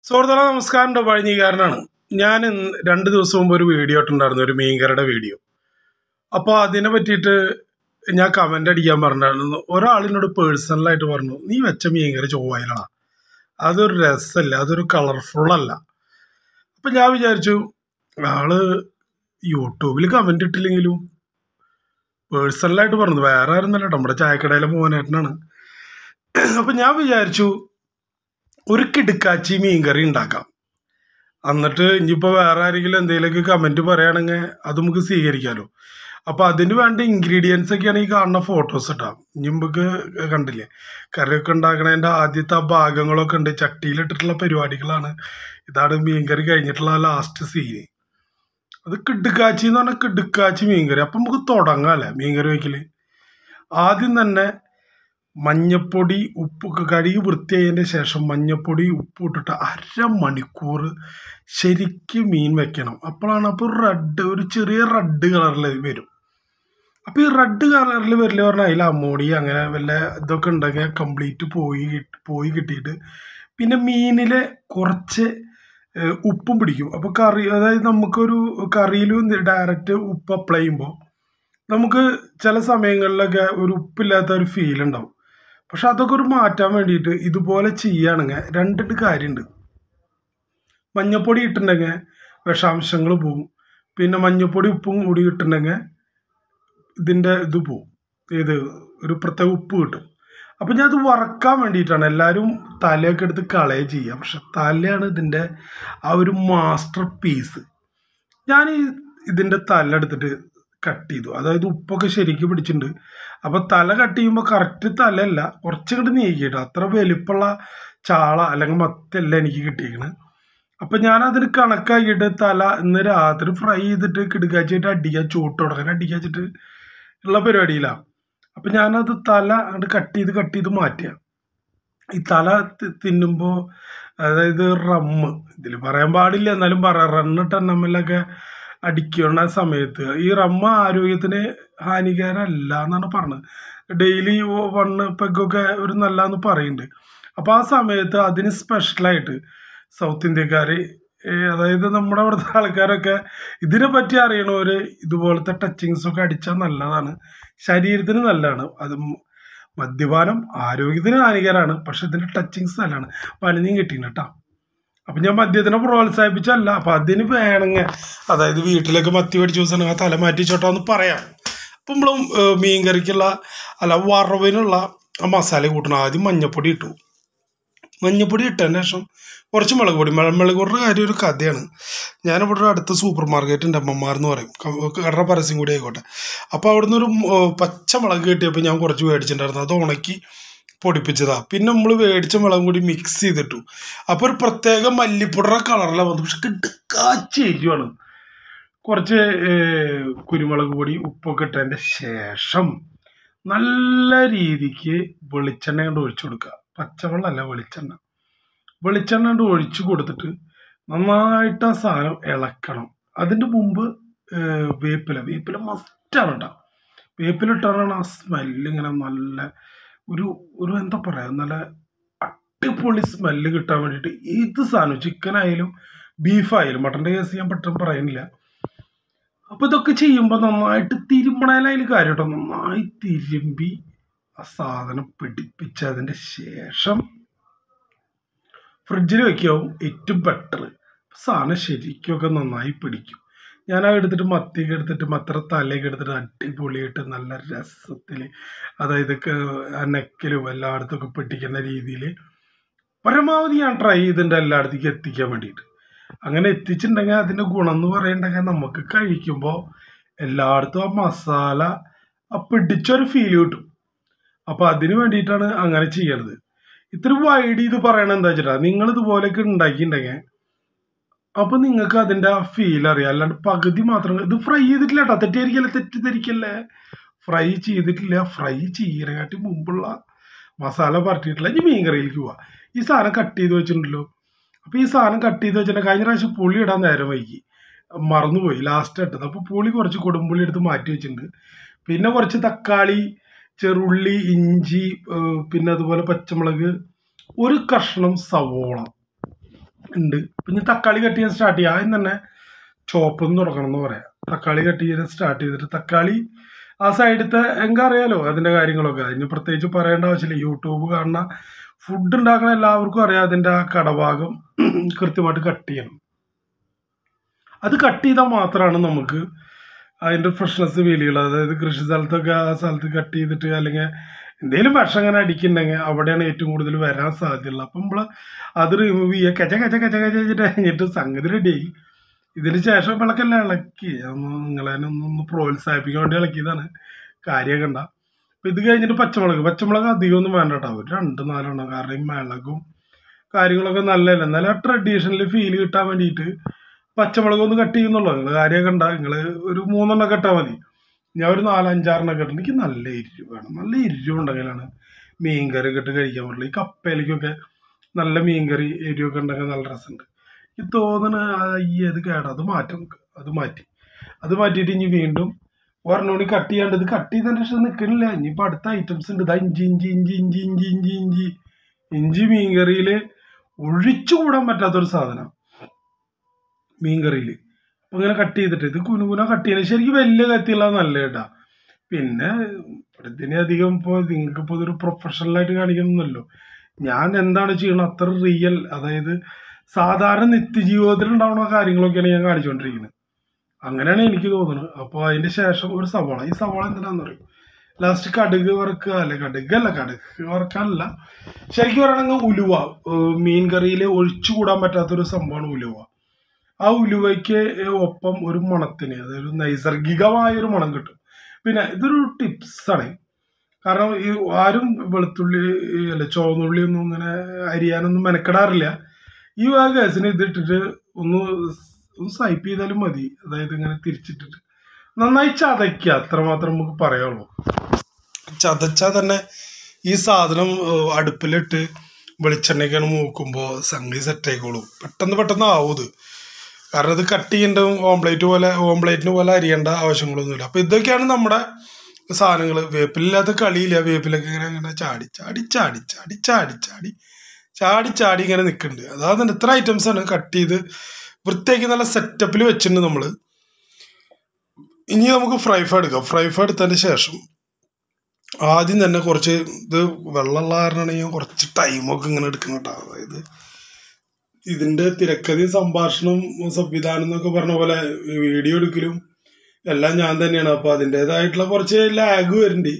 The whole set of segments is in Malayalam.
സുഹൃത്തുക്കളെ നമസ്കാരം പഴഞ്ഞിക്കാരനാണ് ഞാൻ ഇന്ന് രണ്ട് ദിവസം മുമ്പ് ഒരു വീഡിയോ ഇട്ടുണ്ടായിരുന്നു ഒരു മീൻകറിയുടെ വീഡിയോ അപ്പോൾ അതിനെ പറ്റിയിട്ട് ഞാൻ കമൻ്റ് അടിക്കാൻ പറഞ്ഞിരുന്നു ഒരാളിനോട് പേഴ്സണലായിട്ട് പറഞ്ഞു നീ വെച്ച മീൻകറി ചൊവ്വായിലാണ് അതൊരു രസമല്ല അതൊരു കളർഫുൾ അല്ല അപ്പം ഞാൻ വിചാരിച്ചു ആള് യൂട്യൂബിൽ കമൻ്റ് ഇട്ടില്ലെങ്കിലും പേഴ്സണലായിട്ട് പറഞ്ഞു വേറെ ആയിരുന്നല്ല നമ്മുടെ ചായക്കടയിലെ മോനേട്ടനാണ് അപ്പം ഞാൻ വിചാരിച്ചു ഒരു കിടുക്കാച്ചി മീൻകറി ഉണ്ടാക്കാം എന്നിട്ട് ഇനിയിപ്പോൾ വേറെ ആരെങ്കിലും എന്തെങ്കിലുമൊക്കെ കമൻറ്റ് പറയുകയാണെങ്കിൽ അത് നമുക്ക് സ്വീകരിക്കാമല്ലോ അപ്പോൾ അതിന് വേണ്ട ഇൻഗ്രീഡിയൻസ് ഒക്കെയാണ് ഈ കാണുന്ന ഫോട്ടോസ് ഇട്ടാം ഇനി നമുക്ക് കണ്ടില്ലേ കറിയൊക്കെ ഉണ്ടാക്കണതിൻ്റെ ആദ്യത്തെ ആ ഭാഗങ്ങളൊക്കെ ഉണ്ട് ചട്ടിയിലിട്ടിട്ടുള്ള പരിപാടികളാണ് ഇതാണ് മീൻകറി കഴിഞ്ഞിട്ടുള്ള ലാസ്റ്റ് സീന് അത് കിടുക്കാച്ചി എന്ന് പറഞ്ഞാൽ കിടുക്കാച്ചി മീൻകറി അപ്പം നമുക്ക് തുടങ്ങാം അല്ലേ മീൻകറി വയ്ക്കൽ ആദ്യം തന്നെ മഞ്ഞപ്പൊടി ഉപ്പ് കഴുകി വൃത്തിയായതിൻ്റെ ശേഷം മഞ്ഞപ്പൊടി ഉപ്പ് ഇട്ടിട്ട് അരമണിക്കൂർ ശരിക്കും മീൻ വെക്കണം അപ്പോഴാണ് അപ്പോൾ റെഡ് ഒരു ചെറിയ റെഡ് കളറിൽ വരും അപ്പോൾ ഈ റെഡ് കളറിൽ വരില്ല പറഞ്ഞാൽ അതിൽ അമോണി അങ്ങനെ വല്ല ഇതൊക്കെ ഉണ്ടെങ്കിൽ കംപ്ലീറ്റ് പോയി കിട്ട്- പോയി കിട്ടിയിട്ട് പിന്നെ മീനിൽ കുറച്ച് ഏഹ്, ഉപ്പും പിടിക്കും അപ്പോൾ കറി അതായത് നമുക്കൊരു കറിയിലും ഡയറക്റ്റ് ഉപ്പ് അപ്ലൈ ചെയ്യുമ്പോൾ നമുക്ക് ചില സമയങ്ങളിലൊക്കെ ഒരു ഉപ്പില്ലാത്ത ഒരു ഫീൽ ഉണ്ടാവും പക്ഷെ അതൊക്കെ ഒരു മാറ്റാൻ വേണ്ടിയിട്ട് ഇതുപോലെ ചെയ്യുകയാണെങ്കിൽ രണ്ടിട്ട് കാര്യമുണ്ട് മഞ്ഞപ്പൊടി ഇട്ടിട്ടുണ്ടെങ്കിൽ വിഷാംശങ്ങൾ പോകും പിന്നെ മഞ്ഞപ്പൊടി ഉപ്പും കൂടി ഇട്ടിട്ടുണ്ടെങ്കിൽ ഇതിൻ്റെ ഇത് പോവും ഇത് ഒരു പ്രത്യേക ഉപ്പ് കിട്ടും അപ്പം ഞാൻ അത് വറക്കാൻ വേണ്ടിയിട്ടാണ് എല്ലാവരും തലയൊക്കെ എടുത്ത് കളയുക ചെയ്യുക പക്ഷെ തലയാണ് ഇതിൻ്റെ ആ ഒരു മാസ്റ്റർ പീസ് ഞാൻ ഈ ഇതിൻ്റെ തല എടുത്തിട്ട് കട്ട് ചെയ്തു അതായത് ഉപ്പൊക്കെ ശരിക്കും പിടിച്ചിട്ടുണ്ട് അപ്പോൾ തല കട്ട് ചെയ്യുമ്പോൾ കറക്റ്റ് തലയല്ല കുറച്ചുകൂടി നീക്കിയിട്ട് അത്ര വലിപ്പമുള്ള ചാള അല്ലെങ്കിൽ മത്തല്ല എനിക്ക് കിട്ടിയേക്കണ് അപ്പം ഞാൻ അതിന് കണക്കാക്കിയിട്ട് തല ഇന്ന് രാത്രി ഫ്രൈ ചെയ്തിട്ട് കിടുക്കാച്ചിട്ട് അടിക്കാൻ ചൂട്ട് തുടങ്ങാൻ അടിക്കാച്ചിട്ട് ഉള്ള പരിപാടിയിലാണ് അപ്പം ഞാനത് തല അങ്ങോട്ട് കട്ട് ചെയ്ത് കട്ട് ചെയ്ത് മാറ്റുക ഈ തല തി- തിന്നുമ്പോൾ അതായത് റമ്മ് ഇതിൽ പറയാൻ പാടില്ല എന്നാലും പറയാം റണ്ണിട്ട് എണ്ണമ്മലൊക്കെ അടിക്കുന്ന സമയത്ത് ഈ റമ്മ ആരോഗ്യത്തിന് ഹാനികരമല്ല എന്നാണ് പറഞ്ഞത് ഡെയിലി വണ്ണ് പെഗൊക്കെ ഒരു നല്ലതെന്ന് പറയുന്നുണ്ട് അപ്പോൾ ആ സമയത്ത് അതിന് സ്പെഷ്യലായിട്ട് സൗത്ത് ഇന്ത്യക്കാർ അതായത് നമ്മുടെ അവിടുത്തെ ആൾക്കാരൊക്കെ ഇതിനെ പറ്റി അറിയണവർ ഇതുപോലത്തെ ടച്ചിങ്സ് ഒക്കെ അടിച്ചാൽ നല്ലതാണ് ശരീരത്തിന് നല്ലതാണ് അത് മ- മദ്യപാനം ആരോഗ്യത്തിന് ഹാനികരമാണ് പക്ഷെ ഇതിൻ്റെ ടച്ചിങ്സ് നല്ലതാണ് പനിഞ്ഞും കിട്ടിയിട്ടുണ്ട് കേട്ടോ അപ്പം ഞാൻ മദ്യത്തിനെ പ്രോത്സാഹിപ്പിച്ചല്ല അപ്പം അതിന് വേണമെങ്കിൽ അതായത് വീട്ടിലൊക്കെ മത്തി മേടിച്ച് ദിവസം ആ തല മാറ്റി ചോട്ടോ എന്ന് പറയാം അപ്പം നമ്മളും മീൻ കറിക്കുള്ള അല്ല വറവിനുള്ള ആ മസാല കൂട്ടണം ആദ്യം മഞ്ഞപ്പൊടി ഇട്ടു മഞ്ഞപ്പൊടി ഇട്ടതിന് ശേഷം കുറച്ച് മുളക് പൊടി മുള- മുളക് പൊടിയുടെ കാര്യം ഒരു കഥയാണ് ഞാനിവിടെ ഒരു അടുത്ത സൂപ്പർ മാർക്കറ്റ് ഉണ്ട് അമ്മമാർ എന്ന് പറയും ക- കടയുടെ പരസ്യം കൂടി ആയിക്കോട്ടെ അപ്പോൾ അവിടുന്ന് ഒരു ഉം, പച്ച മുളക് കിട്ടിയപ്പോൾ ഞാൻ കുറച്ച് മേടിച്ചിട്ടുണ്ടായിരുന്നു അത് ഉണക്കി പൊടിപ്പിച്ചതാ പിന്നെ നമ്മൾ മേടിച്ച മുളകും കൂടി മിക്സ് ചെയ്തിട്ടു അപ്പോൾ ഒരു പ്രത്യേക മല്ലിപ്പൊടിയുടെ കളറിലാണ് വന്നത് പക്ഷെ കിടക്കാച്ചി എരിവാണ് കുറച്ച് ഏർ, കുരുമുളക് പൊടി ഉപ്പൊക്കെ ഇട്ടതിൻ്റെ ശേഷം നല്ല രീതിക്ക് വെളിച്ചെണ്ണ കൊണ്ട് ഒഴിച്ചു കൊടുക്കുക പച്ചവെള്ളമല്ല വെളിച്ചെണ്ണ വെളിച്ചെണ്ണ കൊണ്ട് ഒഴിച്ചു കൊടുത്തിട്ട് നന്നായിട്ട് ആ സാധനം ഇളക്കണം അതിൻ്റെ മുമ്പ് ഏർ, വേപ്പില വേപ്പില മസ്റ്റാണ് കേട്ടോ വേപ്പില ഇട്ടാലാണ് ആ സ്മെല്ല് ഇങ്ങനെ നല്ല ഒരു ഒരു എന്താ പറയുക നല്ല അടിപൊളി സ്മെല്ല് കിട്ടാൻ വേണ്ടിയിട്ട് ഏത് സാധനം ചിക്കൻ ആയാലും ബീഫായാലും മട്ടൻ്റെ കേസ് ഞാൻ പെട്ടെന്ന് പറയുന്നില്ല അപ്പോൾ ഇതൊക്കെ ചെയ്യുമ്പോൾ നന്നായിട്ട് തിരുമ്പണേലതിൽ കാര്യം കേട്ടോ നന്നായി തിരുമ്പി ആ സാധനം പിടിപ്പിച്ചതിൻ്റെ ശേഷം ഫ്രിഡ്ജിൽ വെക്കാവും ഏറ്റവും ബെറ്റർ സാധനം ശരിക്കൊക്കെ നന്നായി പിടിക്കും ഞാൻ അത് എടുത്തിട്ട് മത്തിയൊക്കെ എടുത്തിട്ട് മത്ര തലയൊക്കെ എടുത്തിട്ട് അടിപൊളിയായിട്ട് നല്ല രസത്തിൽ അതായത് ക- ആ നെക്കിലും എല്ലായിടത്തൊക്കെ പിടിക്കുന്ന രീതിയിൽ പരമാവധി ഞാൻ ട്രൈ ചെയ്തിട്ടുണ്ട് എല്ലായിടത്തേക്കും എത്തിക്കാൻ വേണ്ടിയിട്ട് അങ്ങനെ എത്തിച്ചിട്ടുണ്ടെങ്കിൽ അതിൻ്റെ ഗുണം എന്ന് പറയുന്നുണ്ടെങ്കിൽ നമുക്ക് കഴിക്കുമ്പോൾ എല്ലായിടത്തും ആ മസാല ആ പിടിച്ചൊരു ഫീൽ കിട്ടും അപ്പോൾ അതിന് വേണ്ടിയിട്ടാണ് അങ്ങനെ ചെയ്യണത് ഇത്ര വൈഡ് ഇത് പറയണത് എന്താ വെച്ചിട്ടാ നിങ്ങൾ ഇതുപോലെയൊക്കെ ഉണ്ടാക്കിയിട്ടുണ്ടെങ്കിൽ അപ്പോൾ നിങ്ങൾക്ക് അതിൻ്റെ ആ ഫീൽ അറിയാം അല്ലാണ്ട് പകുതി മാത്രം ഇത് ഫ്രൈ ചെയ്തിട്ടില്ല കേട്ടോ തെറ്റിദ്ധരിക്കല്ലേ തെറ്റിദ്ധരിക്കല്ലേ ഫ്രൈ ചെയ്തിട്ടില്ല ഫ്രൈ ചെയ്യണകാട്ടി മുമ്പുള്ള മസാല പരട്ടിയിട്ടില്ല ഇനി മീൻ കറിയിലേക്ക് പോവാം ഈ സാധനം കട്ട് ചെയ്ത് വെച്ചിട്ടുണ്ടല്ലോ അപ്പോൾ ഈ സാധനം കട്ട് ചെയ്ത് വെച്ചിട്ടുണ്ടെങ്കിൽ കഴിഞ്ഞ പ്രാവശ്യം പുളി ഇടാൻ നേരം വൈകി മറന്നുപോയി ലാസ്റ്റ് ഇട്ടത് അപ്പോൾ പുളി കുറച്ച് കൊടുമ്പുളി എടുത്ത് മാറ്റി വെച്ചിട്ടുണ്ട് പിന്നെ കുറച്ച് തക്കാളി ചെറുള്ളി ഇഞ്ചി ഏഹ് പിന്നെ അതുപോലെ പച്ചമുളക് ഒരു കഷ്ണം സവോള ഉണ്ട് പിന്നെ തക്കാളി കട്ട് ചെയ്യാൻ സ്റ്റാർട്ട് ചെയ്യുക ആദ്യം തന്നെ ചോപ്പ് നിന്ന് തുടങ്ങണം എന്ന് പറയാം തക്കാളി കട്ട് ചെയ്യാൻ സ്റ്റാർട്ട് ചെയ്തിട്ട് തക്കാളി ആ സൈഡത്തെ എങ്ക അറിയാലോ അതിൻ്റെ കാര്യങ്ങളൊക്കെ അതിന് പ്രത്യേകിച്ച് പറയേണ്ട ആവശ്യമില്ല യൂട്യൂബ് കാണുന്ന ഫുഡ് ഉണ്ടാക്കുന്ന എല്ലാവർക്കും അറിയാം അതിൻ്റെ ആ കടഭാഗം കൃത്യമായിട്ട് കട്ട് ചെയ്യണം അത് കട്ട് ചെയ്താൽ മാത്രമാണ് നമുക്ക് അതിൻ്റെ ഫ്രഷ്നെസ് ഫീൽ ചെയ്യുള്ളൂ അതായത് കൃഷി സ്ഥലത്തൊക്കെ ആ സ്ഥലത്ത് കട്ട് ചെയ്തിട്ട് അല്ലെങ്കിൽ എന്തെങ്കിലും വിഷം അങ്ങനെ അടിക്കുന്നുണ്ടെങ്കിൽ അവിടെയാണ് ഏറ്റവും കൂടുതൽ വരാൻ സാധ്യതയുള്ളത് അപ്പം നമ്മൾ അത് റിമൂവ് ചെയ്യുക കച്ച കച്ച കച്ച കച്ച വെച്ചിട്ട് കഴിഞ്ഞിട്ട് സംഗതി റെഡിയായി ഇതിന് ശേഷം വിളക്കെല്ലാം ഇളക്കി ഒന്ന് നിങ്ങളെ ഒന്ന് ഒന്ന് പ്രോത്സാഹിപ്പിക്കാൻ വേണ്ടി ഇളക്കിയതാണ് കാര്യം കണ്ട അപ്പം ഇത് കഴിഞ്ഞിട്ട് പച്ചമുളക് പച്ചമുളക് അധികമൊന്നും വേണ്ട കേട്ടോ ഒരു രണ്ട് നാലെണ്ണം കാരണം ഈ മിളകും കാര്യങ്ങളൊക്കെ നല്ലതല്ല എന്നാലും ആ ട്രഡീഷണൽ ഫീൽ കിട്ടാൻ വേണ്ടിയിട്ട് പച്ചമുളക് ഒന്ന് കട്ട് ചെയ്യുന്നുള്ളൂ നിങ്ങൾ കാര്യം കണ്ട നിങ്ങൾ ഒരു മൂന്നെണ്ണം കെട്ടാൽ മതി ഞാൻ ഒരു നാലഞ്ചാറെണ്ണം കെട്ടണം എനിക്ക് നല്ല എരിവ് വേണം നല്ല എരിവ് ഉണ്ടെങ്കിലാണ് മീൻകറി ഒക്കെ ഇട്ട് കഴിക്കാൻ പറ്റുള്ളൂ ഈ കപ്പയിലേക്കൊക്കെ നല്ല മീൻകറി എരിവൊക്കെ ഉണ്ടെങ്കിൽ നല്ല രസമുണ്ട് ഈ തോന്നണ ഈ അത് കേടാ അത് മാറ്റാം നമുക്ക് അത് മാറ്റി അത് മാറ്റിയിട്ട് ഇനി വീണ്ടും ഒരെണ്ണം കൂടി കട്ട് ചെയ്യാണ്ട് ഇത് കട്ട് ചെയ്തതിൻ്റെ ശേഷം നിൽക്കണില്ല ഇനിയിപ്പോൾ അടുത്ത ഐറ്റംസ് ഉണ്ട് ഇതാ ഇഞ്ചി ഇഞ്ചി ഇഞ്ചി ഇഞ്ചി ഇഞ്ചി ഇഞ്ചി ഇഞ്ചി ഇഞ്ചി മീൻകറിയിൽ ഒഴിച്ചുകൂടാൻ പറ്റാത്തൊരു സാധനം മീൻകറിയിൽ അപ്പോൾ ഇങ്ങനെ കട്ട് ചെയ്തിട്ട് ഇത് കുനുകുന കട്ട് ചെയ്യുന്നത് ശരിക്കും വലിയ കത്തിയുള്ള നല്ല കേട്ടാ പിന്നെ ഇതിനെ അധികം ഇപ്പോൾ നിങ്ങൾക്ക് ഇപ്പോൾ ഇതൊരു പ്രൊഫഷണലായിട്ട് കാണിക്കണമെന്നല്ലോ ഞാൻ എന്താണ് ചെയ്യണത് അത്ര റിയൽ അതായത് സാധാരണ നിത്യജീവിതത്തിൽ ഉണ്ടാവുന്ന കാര്യങ്ങളൊക്കെയാണ് ഞാൻ കാണിച്ചുകൊണ്ടിരിക്കുന്നത് അങ്ങനെയാണ് എനിക്ക് തോന്നുന്നത് അപ്പോൾ അതിൻ്റെ ശേഷം ഒരു സവാള ഈ സവാള എന്തിനാന്ന് പറയും ലാസ്റ്റ് കടുക് വറുക്കുക അല്ലെ കടുക് അല്ല കടുക് വറുക്കാനല്ല ശരിക്കും പറയുകയാണെങ്കിൽ ഉലുവ ഏഹ് മീൻ കറിയിൽ ഒഴിച്ചുകൂടാൻ പറ്റാത്തൊരു സംഭവമാണ് ഉലുവ ആ ഉലുവയ്ക്ക് ഒപ്പം ഒരു മണത്തിന് അതൊരു നൈസർഗികമായ ഒരു മണം കിട്ടും പിന്നെ ഇതൊരു ടിപ്സാണ് കാരണം ഈ ആരും വെളുത്തുള്ളി ഈ അല്ല ചുവന്നുള്ളി ഒന്നും ഇങ്ങനെ അരിയാനൊന്നും മെനക്കെടാറില്ല ഈ വക കേസിന് ഇതിട്ടിട്ട് ഒന്ന് ഒന്ന് സ്വൈപ്പ് ചെയ്താലും മതി അതായത് ഇങ്ങനെ തിരിച്ചിട്ടിട്ട് നന്നായി ചതയ്ക്കുക അത്രമാത്രം നമുക്ക് പറയാനുള്ളൂ ചതച്ചാൽ തന്നെ ഈ സാധനം ഏഹ്, അടുപ്പിലിട്ട് വെളിച്ചെണ്ണയ്ക്കാണ് മൂക്കുമ്പോൾ സംഗതി സെറ്റ് ആയിക്കോളും പെട്ടെന്ന് പെട്ടെന്ന് ആവും ഇത് കാരണം ഇത് കട്ട് ചെയ്യേണ്ട ഓംപ്ലേറ്റ് പോലെ ഓംപ്ലേറ്റിന് പോലെ അരിയേണ്ട ആവശ്യങ്ങളൊന്നുമില്ല അപ്പോൾ ഇതൊക്കെയാണ് നമ്മുടെ സാധനങ്ങൾ വേപ്പിലില്ലാത്ത കളിയില്ല വേപ്പിലൊക്കെ ഇങ്ങനെ ഇങ്ങനെ ചാടി ചാടി ചാടി ചാടി ചാടി ചാടി ചാടി ചാടി ഇങ്ങനെ നിൽക്കുന്നുണ്ട് അതായത് ഇത്ര ഐറ്റംസ് ആണ് കട്ട് ചെയ്ത് വൃത്തിയാക്കി നല്ല സെറ്റപ്പിൽ വെച്ചിട്ടുണ്ട് നമ്മൾ ഇനി നമുക്ക് ഫ്രൈ ഫൈ എടുക്കാം ഫ്രൈ ഫൈ എടുത്തതിന് ശേഷം ആദ്യം തന്നെ കുറച്ച് ഇത് വെള്ളമുള്ള കാരണമാണ് ഞാൻ കുറച്ച് ടൈമൊക്കെ ഇങ്ങനെ എടുക്കണം കേട്ടോ അതായത് ഇതിന്റെ തിരക്കഥയും സംഭാഷണം സംവിധാനം എന്നൊക്കെ പറഞ്ഞ പോലെ വീഡിയോ എടുക്കലും എല്ലാം ഞാൻ തന്നെയാണ് അപ്പൊ അതിൻ്റെതായിട്ടുള്ള കുറച്ച് ലാഗ് വരുന്നുണ്ട്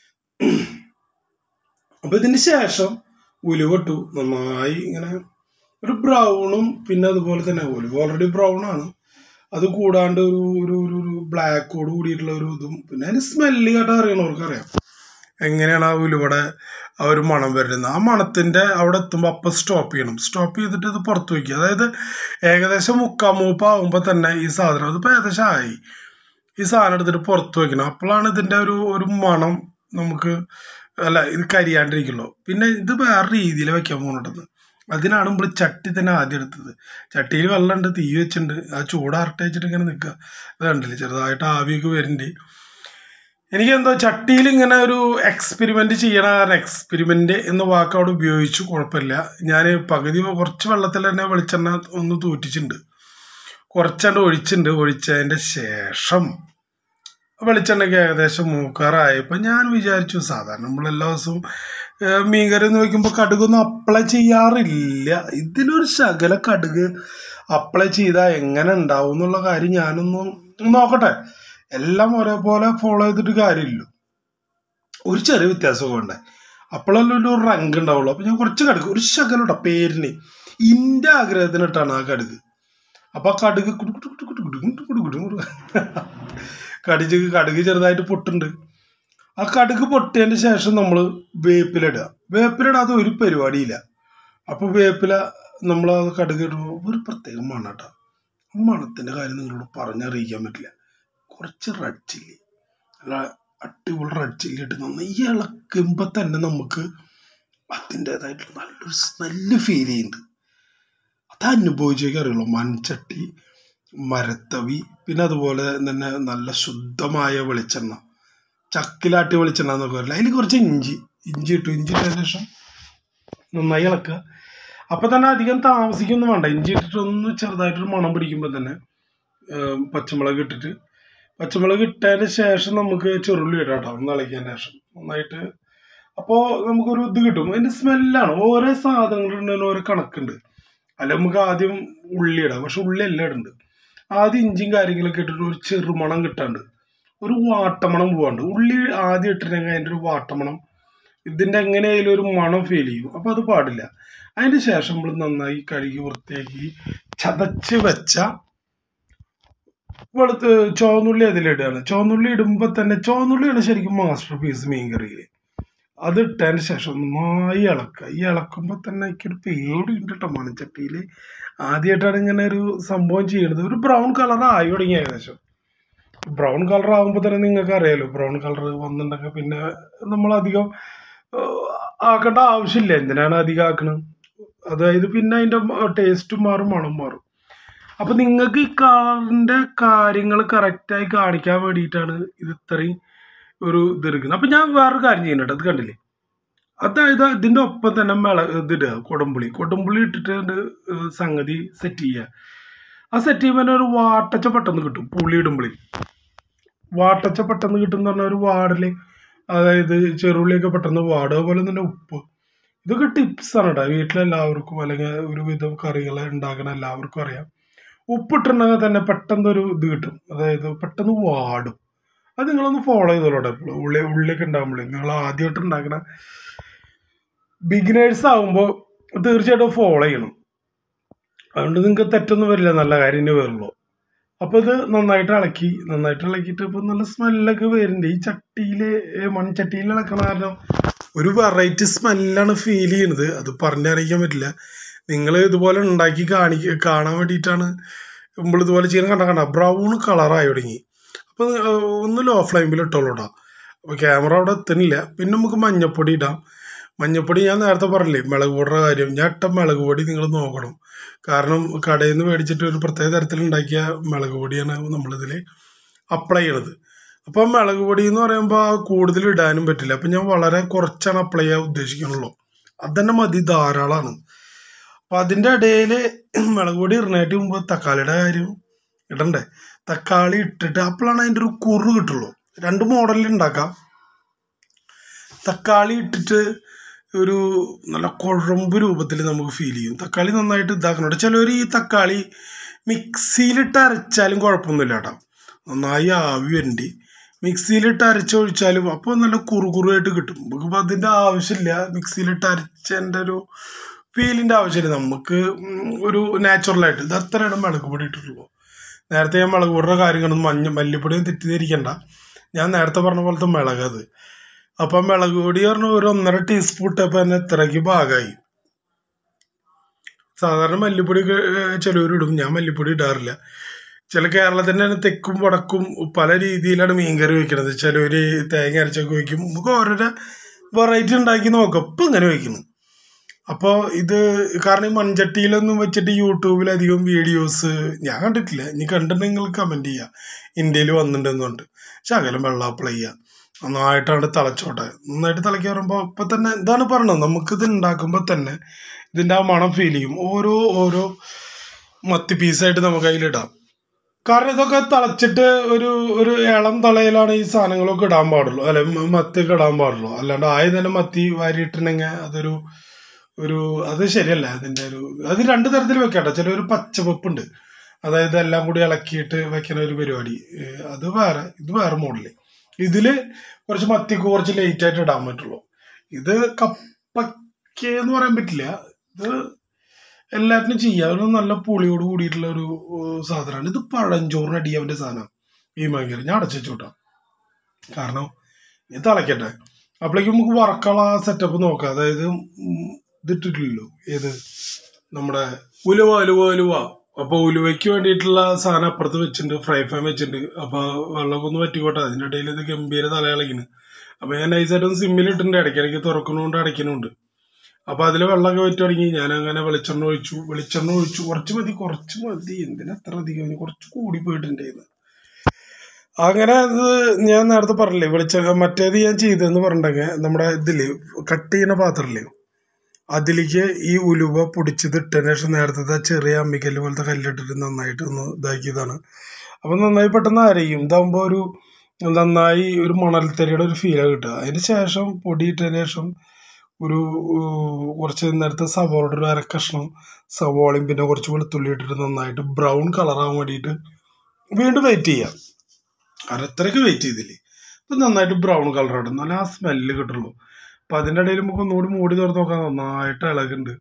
അപ്പൊ ഇതിന് ശേഷം ഉലുവട്ടു നന്നായി ഇങ്ങനെ ഒരു ബ്രൗണും പിന്നെ അതുപോലെ തന്നെ ഉലുവ ഓൾറെഡി ബ്രൗൺ ആണ് അത് കൂടാണ്ട് ഒരു ഒരു ഒരു ഒരു ബ്ലാക്കോട് കൂടിയിട്ടുള്ള ഒരു ഇതും പിന്നെ അതിന് സ്മെല്ല് കേട്ടാ അറിയണവർക്ക് അറിയാം എങ്ങനെയാണ് ആ ഉലുവയുടെ ആ ഒരു മണം വരുന്നത് ആ മണത്തിന്റെ അവിടെ എത്തുമ്പോൾ അപ്പം സ്റ്റോപ്പ് ചെയ്യണം സ്റ്റോപ്പ് ചെയ്തിട്ട് ഇത് പുറത്ത് വയ്ക്കുക അതായത് ഏകദേശം മുക്കാൽ മൂപ്പാകുമ്പോൾ തന്നെ ഈ സാധനം അതിപ്പോൾ ഏകദേശം ആയി ഈ സാധനം എടുത്തിട്ട് പുറത്ത് വെക്കണം അപ്പോഴാണ് ഇതിൻ്റെ ഒരു ഒരു മണം നമുക്ക് അല്ല ഇത് കരിയാണ്ടിരിക്കുള്ളൂ പിന്നെ ഇത് വേറെ രീതിയിൽ വെക്കാൻ പോകുന്നുണ്ടെന്ന് അതിനാണ് നമ്മൾ ചട്ടി തന്നെ ആദ്യം എടുത്തത് ചട്ടിയിൽ വെള്ളമുണ്ട് തീ വെച്ചിട്ടുണ്ട് ആ ചൂടാറട്ടെ വെച്ചിട്ട് ഇങ്ങനെ നിൽക്കുക അത് കണ്ടില്ലേ ചെറുതായിട്ട് ആവിയൊക്കെ വരുന്നുണ്ട് എനിക്കെന്തോ ചട്ടിയിൽ ഇങ്ങനെ ഒരു എക്സ്പെരിമെന്റ് ചെയ്യണ കാരണം എക്സ്പെരിമെന്റ് എന്ന വാക്ക് അവിടെ ഉപയോഗിച്ചു കുഴപ്പമില്ല ഞാൻ പകുതി കുറച്ച് വെള്ളത്തിൽ തന്നെ വെളിച്ചെണ്ണ ഒന്ന് തൂറ്റിച്ചിട്ടുണ്ട് കുറച്ചണ്ട് ഒഴിച്ചിട്ടുണ്ട് ഒഴിച്ചതിന്റെ ശേഷം വെളിച്ചെണ്ണയ്ക്ക് ഏകദേശം മൂക്കാറായപ്പോൾ ഞാൻ വിചാരിച്ചു സാധാരണ നമ്മൾ എല്ലാ ദിവസവും ഏഹ്, മീൻകറി എന്ന് വയ്ക്കുമ്പോൾ കടുകൊന്നും അപ്ലൈ ചെയ്യാറില്ല ഇതിലൊരു ശകല കടുക് അപ്ലൈ ചെയ്താൽ എങ്ങനെ ഉണ്ടാവും എന്നുള്ള കാര്യം ഞാനൊന്ന് നോക്കട്ടെ എല്ലാം ഒരേപോലെ ഫോളോ ചെയ്തിട്ട് കാര്യമില്ല ഒരു ചെറിയ വ്യത്യാസമൊക്കെ ഉണ്ട് അപ്പോഴല്ലേ ഒരു റങ്ക് ഉണ്ടാവുള്ളൂ അപ്പൊ ഞാൻ കുറച്ച് കടുക് ഒരു ശകലം ഇട്ടാ പേരിന് ഇന്റെ ആഗ്രഹത്തിനിട്ടാണ് ആ കടുക് അപ്പൊ ആ കടുക് കുടു കുടു കുടു കുടു കുടു കുടു കുടു കുടു കുടു. കടിച്ച് കടുക് ചെറുതായിട്ട് പൊട്ടുണ്ട് ആ കടുക് പൊട്ടിയതിന് ശേഷം നമ്മൾ വേപ്പിലിടുക വേപ്പിലിടാതെ ഒരു പരിപാടിയില്ല അപ്പൊ വേപ്പില നമ്മൾ ആ കടുക് ഇടുമ്പോൾ ഒരു പ്രത്യേക മണം കേട്ടോ ആ മണത്തിന്റെ കാര്യം നിങ്ങളോട് പറഞ്ഞറിയിക്കാൻ പറ്റില്ല കുറച്ച് റെഡ് ചില്ലി നല്ല അടിപൊളി റെഡ് ചില്ലി ഇട്ട് നന്നായി ഇളക്കുമ്പോൾ തന്നെ നമുക്ക് അതിൻ്റെതായിട്ടുള്ള നല്ലൊരു സ്മെല്ല് ഫീൽ ചെയ്യുന്നുണ്ട് അത് അനുഭവിച്ചേക്ക് അറിയുള്ളൂ മൺചട്ടി മരത്തവി പിന്നെ അതുപോലെ തന്നെ നല്ല ശുദ്ധമായ വെളിച്ചെണ്ണ ചക്കിലാട്ടി വെളിച്ചെണ്ണ എന്നൊക്കെ പറയില്ല അതിൽ കുറച്ച് ഇഞ്ചി ഇഞ്ചി ഇട്ടു ഇഞ്ചി ഇട്ടതിന് ശേഷം നന്നായി ഇളക്കുക അപ്പം തന്നെ അധികം താമസിക്കൊന്നും വേണ്ട ഇഞ്ചി ഇട്ടിട്ട് ഒന്ന് ചെറുതായിട്ടൊരു മണം പിടിക്കുമ്പോൾ തന്നെ ഏം, പച്ചമുളക് ഇട്ടിട്ട് പച്ചമുളക് ഇട്ടതിന് ശേഷം നമുക്ക് ചെറുള്ളി ഇടാം കേട്ടോ ഒന്ന് ഇളക്കിയതിന് ശേഷം നന്നായിട്ട് അപ്പോൾ നമുക്കൊരു ഇത് കിട്ടും അതിൻ്റെ സ്മെല്ലാണ് ഓരോ സാധനങ്ങളുണ്ടെങ്കിൽ ഓരോ കണക്കുണ്ട് അല്ല നമുക്ക് ആദ്യം ഉള്ളി ഇടാം പക്ഷെ ഉള്ളി എല്ലാം ഇടുന്നുണ്ട് ആദ്യം ഇഞ്ചിയും കാര്യങ്ങളൊക്കെ ഇട്ടിട്ട് ഒരു ചെറുമണം കിട്ടാണ്ട് ഒരു വാട്ടമണം പോവാണ്ട് ഉള്ളി ആദ്യം ഇട്ടിട്ടുണ്ടെങ്കിൽ അതിൻ്റെ ഒരു വാട്ടമണം ഇതിൻ്റെ എങ്ങനെയായാലും ഒരു മണം ഫീൽ ചെയ്യും അപ്പോൾ അത് പാടില്ല അതിന് ശേഷം നമ്മൾ നന്നായി കഴുകി വൃത്തിയാക്കി ചതച്ച് വെച്ച വെളുത്ത് ചുവന്നുള്ളി അതിലിടുകയാണ് ചുവന്നുള്ളി ഇടുമ്പോൾ തന്നെ ചുവന്നുള്ളിയാണ് ശരിക്കും മാസ്റ്റർ പീസ് മീൻ കറിയിൽ അത് ഇട്ടതിന് ശേഷം നന്നായി ഇളക്കുക ഈ ഇളക്കുമ്പോൾ തന്നെ എനിക്കൊരു പേടിയുണ്ട് കേട്ടോ മൺചട്ടിയിൽ ആദ്യമായിട്ടാണ് ഇങ്ങനെ ഒരു സംഭവം ചെയ്യണത് ഒരു ബ്രൗൺ കളർ ആയി തുടങ്ങി ഏകദേശം ബ്രൗൺ കളർ ആകുമ്പോൾ തന്നെ നിങ്ങൾക്ക് അറിയാലോ ബ്രൗൺ കളർ വന്നിട്ടുണ്ടെങ്കിൽ പിന്നെ നമ്മളധികം ഏഹ്, ആക്കേണ്ട ആവശ്യമില്ല എന്തിനാണ് അധികം ആക്കണത് അതായത് പിന്നെ അതിൻ്റെ ടേസ്റ്റും മാറും മണം മാറും അപ്പം നിങ്ങൾക്ക് ഈ കളറിൻ്റെ കാര്യങ്ങൾ കറക്റ്റായി കാണിക്കാൻ വേണ്ടിയിട്ടാണ് ഇത് ഇത്രയും ഒരു ഇത് എടുക്കുന്നത് അപ്പം ഞാൻ വേറൊരു കാര്യം ചെയ്യുന്നുണ്ട് അത് കണ്ടില്ലേ അതായത് ഇതിൻ്റെ ഒപ്പം തന്നെ മിള ഇതിടുക കൊടുമ്പുളി കൊടുമ്പുളി ഇട്ടിട്ട് ഇത് സംഗതി സെറ്റ് ചെയ്യുക ആ സെറ്റ് ചെയ്യുമ്പോൾ തന്നെ ഒരു വാട്ടച്ച പെട്ടെന്ന് കിട്ടും പുളി ഇടുമ്പളി വാട്ടച്ച പെട്ടെന്ന് കിട്ടും എന്ന് പറഞ്ഞാൽ ഒരു വാടല് അതായത് ചെറുള്ളിയൊക്കെ പെട്ടെന്ന് വാടുക അതുപോലെ തന്നെ ഉപ്പ് ഇതൊക്കെ ടിപ്സാണ് കേട്ടോ വീട്ടിലെല്ലാവർക്കും അല്ലെങ്കിൽ ഒരുവിധം കറികൾ ഉണ്ടാക്കണ എല്ലാവർക്കും അറിയാം ഉപ്പിട്ടുണ്ടെങ്കിൽ തന്നെ പെട്ടെന്ന് ഒരു ഇത് കിട്ടും അതായത് പെട്ടെന്ന് വാടും അത് നിങ്ങളൊന്ന് ഫോളോ ചെയ്തോളൂ എപ്പോഴും ഉള്ളി ഉള്ളിയൊക്കെ ഉണ്ടാകുമ്പോഴേ നിങ്ങൾ ആദ്യമായിട്ട് ഉണ്ടാക്കണ ബിഗിനേഴ്സ് ആകുമ്പോൾ തീർച്ചയായിട്ടും ഫോളോ ചെയ്യണം അതുകൊണ്ട് നിങ്ങൾക്ക് തെറ്റൊന്നും വരില്ല നല്ല കാര്യം തന്നെ വരുള്ളൂ അപ്പോൾ ഇത് നന്നായിട്ട് ഇളക്കി നന്നായിട്ട് ഇളക്കിയിട്ട് ഇപ്പോൾ നല്ല സ്മെല്ലൊക്കെ വരുന്നുണ്ട് ഈ ചട്ടിയിൽ മൺചട്ടിയിൽ ഇളക്കണ കാരണം ഒരു വെറൈറ്റി സ്മെല്ലാണ് ഫീൽ ചെയ്യുന്നത് അത് പറഞ്ഞറിയിക്കാൻ പറ്റില്ല നിങ്ങൾ ഇതുപോലെ ഉണ്ടാക്കി കാണിക്ക കാണാൻ വേണ്ടിയിട്ടാണ് നമ്മൾ ഇതുപോലെ ചെയ്യുന്ന കണ്ട കണ്ട ബ്രൗൺ കളറായി തുടങ്ങി അപ്പോൾ ഒന്ന് ലോ ഫ്ലെയിമിൽ ഇട്ടോളൂടാ അപ്പോൾ ക്യാമറ അവിടെ എത്തുന്നില്ല പിന്നെ നമുക്ക് മഞ്ഞപ്പൊടി ഇടാം മഞ്ഞപ്പൊടി ഞാൻ നേരത്തെ പറഞ്ഞില്ലേ മുളക് പൊടിയുടെ കാര്യം ഞാൻ ഇട്ട മുളക് പൊടി നിങ്ങൾ നോക്കണം കാരണം കടയിൽ നിന്ന് മേടിച്ചിട്ട് ഒരു പ്രത്യേക തരത്തിലുണ്ടാക്കിയ മുളക് പൊടിയാണ് നമ്മളിതിൽ അപ്ലൈ ചെയ്യണത് അപ്പം മുളക് പൊടി എന്ന് പറയുമ്പോൾ കൂടുതൽ ഇടാനും പറ്റില്ല അപ്പം ഞാൻ വളരെ കുറച്ചാണ് അപ്ലൈ ചെയ്യാൻ ഉദ്ദേശിക്കണുള്ളൂ അത് തന്നെ മതി ധാരാളമാണ് അപ്പം അതിൻ്റെ ഇടയിൽ മുളക് പൊടി ഇടുന്നതിന് മുമ്പ് തക്കാളിയുടെ കാര്യം ഇടണ്ടേ തക്കാളി ഇട്ടിട്ട് അപ്പോഴാണ് അതിൻ്റെ ഒരു കുറു കിട്ടുള്ളൂ രണ്ട് മോഡലിൽ ഉണ്ടാക്കാം തക്കാളി ഇട്ടിട്ട് ഒരു നല്ല കുഴമ്പ് രൂപത്തിൽ നമുക്ക് ഫീൽ ചെയ്യും തക്കാളി നന്നായിട്ട് ഇതാക്കുന്നുണ്ട് ചിലവർ ഈ തക്കാളി മിക്സിയിലിട്ട് അരച്ചാലും കുഴപ്പമൊന്നുമില്ല കേട്ടോ നന്നായി ആവി വരണ്ടി മിക്സിയിലിട്ട് അരച്ചൊഴിച്ചാലും അപ്പോൾ നല്ല കുറുകുറുമായിട്ട് കിട്ടും നമുക്കിപ്പോൾ അതിൻ്റെ ആവശ്യമില്ല മിക്സിയിലിട്ട് അരച്ചതിൻ്റെ ഒരു ഫീലിൻ്റെ ആവശ്യമില്ല നമുക്ക് ഉം, ഒരു നാച്ചുറലായിട്ട് ഇത് അത്രയാണ് മുളക് പൊടി ഇട്ടിട്ടുള്ളൂ നേരത്തെ ഞാൻ മുളക് പൊടിയുടെ കാര്യങ്ങളൊന്നും മഞ്ഞ മല്ലിപ്പൊടിയും തെറ്റിദ്ധരിക്കണ്ട ഞാൻ നേരത്തെ പറഞ്ഞ പോലത്തെ മുളക് അത് അപ്പം മുളക് പൊടി പറഞ്ഞ ഒരു ഒന്നര ടീസ്പൂൺ ഇട്ടപ്പോൾ തന്നെ ഇത്രയ്ക്ക് ഭാഗമായി സാധാരണ മല്ലിപ്പൊടി ചിലവർ ഇടും ഞാൻ മല്ലിപ്പൊടി ഇടാറില്ല ചില കേരളത്തിൻ്റെ തന്നെ തെക്കും വടക്കും പല രീതിയിലാണ് മീൻകറി വെക്കണത് ചിലവർ തേങ്ങ അരച്ചൊക്കെ വയ്ക്കും നമുക്ക് ഓരോരോ വെറൈറ്റി ഉണ്ടാക്കി നോക്കാം ഇപ്പം ഇങ്ങനെ വയ്ക്കുന്നു അപ്പോൾ ഇത് കാരണം ഈ മൺചട്ടിയിലൊന്നും വെച്ചിട്ട് യൂട്യൂബിൽ അധികം വീഡിയോസ് ഞാൻ കണ്ടിട്ടില്ല ഇനി കണ്ടിട്ടുണ്ടെങ്കിൽ നിങ്ങൾ കമൻറ്റ് ചെയ്യുക ഇന്ത്യയിൽ വന്നിട്ടുണ്ടെന്നുണ്ട് ശകലം വെള്ളം അപ്ലൈ ചെയ്യുക നന്നായിട്ടാണ് തിളച്ചോട്ടെ നന്നായിട്ട് തിളക്കി പറയുമ്പോൾ ഇപ്പം തന്നെ ഇതാണ് പറഞ്ഞത് നമുക്കിത് ഉണ്ടാക്കുമ്പോൾ തന്നെ ഇതിൻ്റെ ആ മണം ഫീൽ ചെയ്യും ഓരോ ഓരോ മത്തി പീസായിട്ട് നമുക്ക് അതിലിടാം കാരണം ഇതൊക്കെ തിളച്ചിട്ട് ഒരു ഒരു ഇളം തളയിലാണ് ഈ സാധനങ്ങളൊക്കെ ഇടാൻ പാടുള്ളൂ അല്ലെ മ- മത്തിയൊക്കെ ഇടാൻ പാടുള്ളൂ അല്ലാണ്ട് ആദ്യം തന്നെ മത്തി വാരിയിട്ടുണ്ടെങ്കിൽ അതൊരു ഒരു അത് ശരിയല്ല അതിൻ്റെ ഒരു അത് രണ്ട് തരത്തിൽ വെക്കാട്ടോ ചില ഒരു പച്ചവെപ്പുണ്ട് അതായത് എല്ലാം കൂടി ഇളക്കിയിട്ട് വെക്കുന്ന ഒരു പരിപാടി ഏഹ് അത് വേറെ ഇത് വേറെ മോഡല് ഇതില് കുറച്ച് മത്തിക്ക് കുറച്ച് ലേറ്റ് ആയിട്ട് ഇടാൻ പറ്റുള്ളൂ ഇത് കപ്പയ്ക്ക് എന്ന് പറയാൻ പറ്റില്ല ഇത് എല്ലാത്തിനും ചെയ്യാം ഒരു നല്ല പുളിയോട് കൂടിയിട്ടുള്ള ഒരു ഏഹ്, സാധനമാണ് ഇത് പഴഞ്ചോറിന് അടിയാവിൻ്റെ സാധനം ഈ ഭയങ്കര ഞാൻ അടച്ചു വെച്ചോട്ടാ കാരണം ഇത് തിളക്കട്ടെ അപ്പോഴേക്കും നമുക്ക് വറക്കള സെറ്റപ്പ് നോക്കാം അതായത് ഉം, ഇതിട്ടിട്ടില്ലല്ലോ ഏത് നമ്മുടെ ഉലുവ ഉലുവ ഉലുവ അപ്പൊ ഉലുവയ്ക്ക് വേണ്ടിയിട്ടുള്ള സാധനം അപ്പുറത്ത് വെച്ചിട്ടുണ്ട് ഫ്രൈ പാൻ വെച്ചിട്ടുണ്ട് അപ്പൊ വെള്ളമൊക്കെ ഒന്ന് വറ്റിക്കോട്ടെ അതിന്റെ ഇടയിൽ ഇത് ഗംഭീര തലയിളക്കിന് അപ്പൊ ഞാൻ നൈസായിട്ടൊന്ന് സിമ്മിൽ ഇട്ടിട്ടുണ്ട് ഇടയ്ക്കിടയ്ക്ക് തുറക്കണോണ്ട് അടയ്ക്കണുണ്ട് അപ്പൊ അതിൽ വെള്ളമൊക്കെ വറ്റി തുടങ്ങി ഞാൻ അങ്ങനെ വെളിച്ചെണ്ണ ഒഴിച്ചു വെളിച്ചെണ്ണ ഒഴിച്ചു കുറച്ച് മതി കുറച്ച് മതി എന്തിനാ അത്ര അധികം ഇനി കുറച്ച് കൂടി പോയിട്ടുണ്ടായിരുന്നു അങ്ങനെ അത് ഞാൻ നേരത്തെ പറഞ്ഞില്ലേ വെളിച്ചെണ്ണ മറ്റേത് ഞാൻ ചെയ്തതെന്ന് പറഞ്ഞിട്ടുണ്ടെങ്കിൽ നമ്മുടെ ഇതില് കട്ട് ചെയ്യുന്ന പാത്രമില്ലേ അതിലേക്ക് ഈ ഉലുവ പൊടിച്ചത് ഇട്ടതിന് ശേഷം നേരത്തെ ചെറിയ അമ്മിക്കല്ല് പോലത്തെ കല്ലിട്ടിട്ട് നന്നായിട്ട് ഒന്ന് ഇതാക്കിയതാണ് അപ്പം നന്നായി പെട്ടെന്ന് അരയും ഇതാകുമ്പോൾ ഒരു നന്നായി ഒരു മണൽത്തരിയുടെ ഒരു ഫീലാണ് കിട്ടുക അതിന് ശേഷം പൊടി ഇട്ടതിന് ശേഷം ഒരു ഏഹ്, കുറച്ച് നേരത്തെ സവോളയുടെ ഒരു അരക്കഷ്ണം സവോളയും പിന്നെ കുറച്ച് വെളുത്തുള്ളി ഇട്ടിട്ട് നന്നായിട്ട് ബ്രൗൺ കളറാകാൻ വേണ്ടിയിട്ട് വീണ്ടും വെയിറ്റ് ചെയ്യാം അരത്രയ്ക്ക് വെയിറ്റ് ചെയ്തില്ലേ ഇപ്പം നന്നായിട്ട് ബ്രൗൺ കളർ ഇടും നല്ല ആ സ്മെല്ല് കിട്ടുള്ളൂ അപ്പം അതിൻ്റെ ഇടയിൽ നമുക്ക് ഒന്നുകൂടി മൂടി തുറന്ന് നോക്കാം നന്നായിട്ട് ഇളകുണ്ട്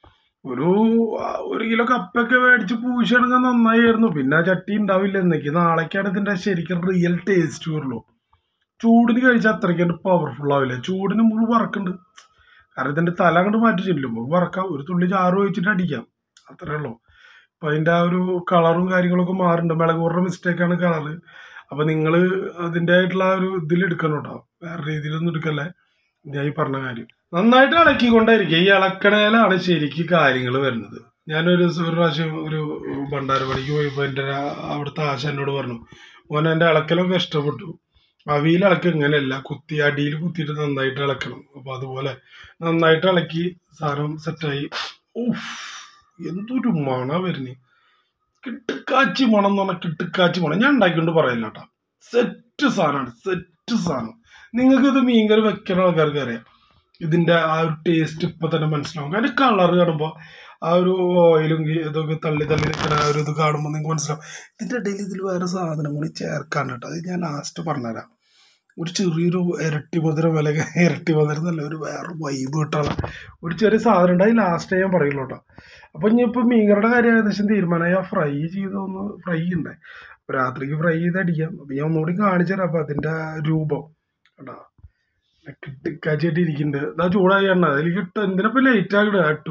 ഒരു ആ, ഒരു കിലോ കപ്പൊക്കെ മേടിച്ച് പൂശിയെടുക്കാൻ നന്നായിരുന്നു പിന്നെ ആ ചട്ടി ഉണ്ടാവില്ല എന്നേക്ക് നാളേക്കാണ് ഇതിൻ്റെ ശരിക്കും റിയൽ ടേസ്റ്റ് വരുള്ളൂ ചൂടിന് കഴിച്ചാൽ അത്രയ്ക്ക് പവർഫുൾ ആവില്ല ചൂടിന് നമുക്ക് വറക്കുന്നുണ്ട് കാരണം ഇതിൻ്റെ തല അങ്ങോട്ട് മാറ്റി ചെല്ലും നമുക്ക് വറക്കാം ഒരു തുള്ളി ചാറ് ഒഴിച്ചിട്ട് അടിക്കാം അത്രേ ഉള്ളൂ അപ്പം അതിൻ്റെ ആ ഒരു കളറും കാര്യങ്ങളൊക്കെ മാറുന്നുണ്ട് മിളകൂറിൻ്റെ മിസ്റ്റേക്കാണ് കളറ് അപ്പം നിങ്ങൾ അതിൻ്റെ ആയിട്ടുള്ള ആ ഒരു ഇതിൽ എടുക്കണം കേട്ടോ വേറെ രീതിയിലൊന്നും എടുക്കല്ലേ ഞാൻ ഈ പറഞ്ഞ കാര്യം നന്നായിട്ട് ഇളക്കിക്കൊണ്ടായിരിക്കും ഈ ഇളക്കണേലാണ് ശരിക്കും കാര്യങ്ങൾ വരുന്നത് ഞാനൊരു ദിവസം ഒരു പ്രാവശ്യം ഒരു ഭണ്ഡാരപ്പടിക്ക് പോയപ്പോൾ എൻ്റെ ആ- അവിടുത്തെ ആശ എന്നോട് പറഞ്ഞു മോനെ എൻ്റെ ഇളക്കലൊക്കെ ഇഷ്ടപ്പെട്ടു അവിയിൽ ഇളക്കുക ഇങ്ങനെയല്ല കുത്തി അടിയിൽ കുത്തിയിട്ട് നന്നായിട്ട് ഇളക്കണം അപ്പോൾ അതുപോലെ നന്നായിട്ട് ഇളക്കി സാധനം സെറ്റായി ഓഫ് എന്തൊരു മണ വരുന്നേ കിട്ടുക്കാച്ചി മണം എന്ന് പറഞ്ഞാൽ കിട്ടുക്കാച്ചി മണം ഞാൻ ഉണ്ടാക്കിക്കൊണ്ട് പറയില്ല കേട്ടോ സെറ്റ് സാധനമാണ് സെറ്റ് സാധനം നിങ്ങൾക്ക് ഇത് മീൻകറി വെക്കുന്ന ആൾക്കാർക്ക് അറിയാം ഇതിന്റെ ആ ഒരു ടേസ്റ്റ് ഇപ്പൊ തന്നെ മനസ്സിലാവും അതിന്റെ കളർ കാണുമ്പോൾ ആ ഒരു ഓയിലും ഈ ഇതൊക്കെ തള്ളി തള്ളി നിൽക്കുന്ന ആ ഒരു ഇത് കാണുമ്പോൾ നിങ്ങൾക്ക് മനസ്സിലാവും ഇതിന്റെ ഇടയിൽ ഇതിൽ വേറെ സാധനം കൂടി ചേർക്കാൻ കേട്ടോ അത് ഞാൻ ലാസ്റ്റ് പറഞ്ഞുതരാം ഒരു ചെറിയൊരു ഇരട്ടി മധുരം വില ഇരട്ടി മധുരം എന്നല്ല ഒരു വേറെ വൈബ് കിട്ടാനുള്ള ഒരു ചെറിയ സാധനം ഉണ്ട് അത് ലാസ്റ്റ് ഞാൻ പറയുള്ളൂ കേട്ടോ അപ്പം ഇനിയിപ്പോൾ മീൻകറിയുടെ കാര്യം ഏകദേശം തീരുമാനമായി ആ ഫ്രൈ ചെയ്തൊന്ന് ഫ്രൈ ഉണ്ട് അപ്പോൾ രാത്രിക്ക് ഫ്രൈ ചെയ്ത് അടിക്കാം അപ്പം ഞാൻ ഒന്നുകൂടി കാണിച്ചു തരാം അപ്പം അതിൻ്റെ രൂപം കേട്ടോ കിട്ടിക്കാച്ചായിട്ട് ഇരിക്കുന്നുണ്ട് ഇതാ ചൂടായി എണ്ണ അതിലേക്ക് ഇട്ട് എന്തിനപ്പം ലേറ്റ് ആകിടുക ഇട്ടു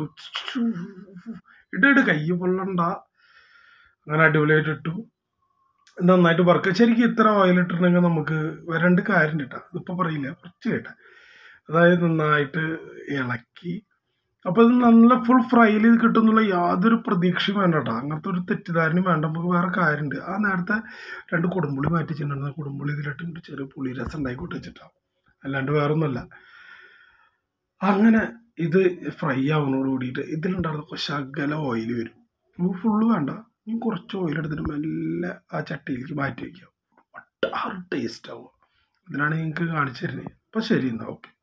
ഇട്ട് ഇട്ട് കൈ പൊള്ളണ്ട അങ്ങനെ അടിപൊളിയായിട്ട് ഇട്ടു നന്നായിട്ട് വർക്ക് ശരിക്കും ഇത്ര ഓയിൽ ഇട്ടിട്ടുണ്ടെങ്കിൽ നമുക്ക് രണ്ട് കാര്യം കിട്ടാം ഇതിപ്പോൾ പറയില്ല കുറച്ച് കേട്ടാ അതായത് നന്നായിട്ട് ഇളക്കി അപ്പോൾ ഇത് നല്ല ഫുൾ ഫ്രൈയിൽ ഇത് കിട്ടുന്നുള്ള യാതൊരു പ്രതീക്ഷയും വേണ്ട കേട്ടോ അങ്ങനത്തെ ഒരു തെറ്റിദ്ധാരണയും വേണ്ട നമുക്ക് വേറെ കാര്യമുണ്ട് ആ നേരത്തെ രണ്ട് കുടുംബുളി മാറ്റി വെച്ചിട്ടുണ്ടായിരുന്നു ആ കുടുംബുളി ഇതിലിട്ടുണ്ട് ചെറിയ പുളി രസം ഉണ്ടായിക്കോട്ടെ വെച്ചിട്ടാണ് അല്ലാണ്ട് വേറെ ഒന്നുമല്ല അങ്ങനെ ഇത് ഫ്രൈ ആവുന്നതോട് കൂടിയിട്ട് ഇതിലുണ്ടായിരുന്ന ശകല ഓയിൽ വരും നമുക്ക് ഫുള്ള് വേണ്ട ഇനി കുറച്ച് ഓയിൽ എടുത്തിട്ട് മെല്ലെ ആ ചട്ടിയിലേക്ക് മാറ്റി വയ്ക്കാം ഒട്ടാറ് ടേസ്റ്റ് ആവും അതിനാണ് നിങ്ങൾക്ക് കാണിച്ചു തരുന്നത് അപ്പം ശരി എന്നാൽ ഓക്കെ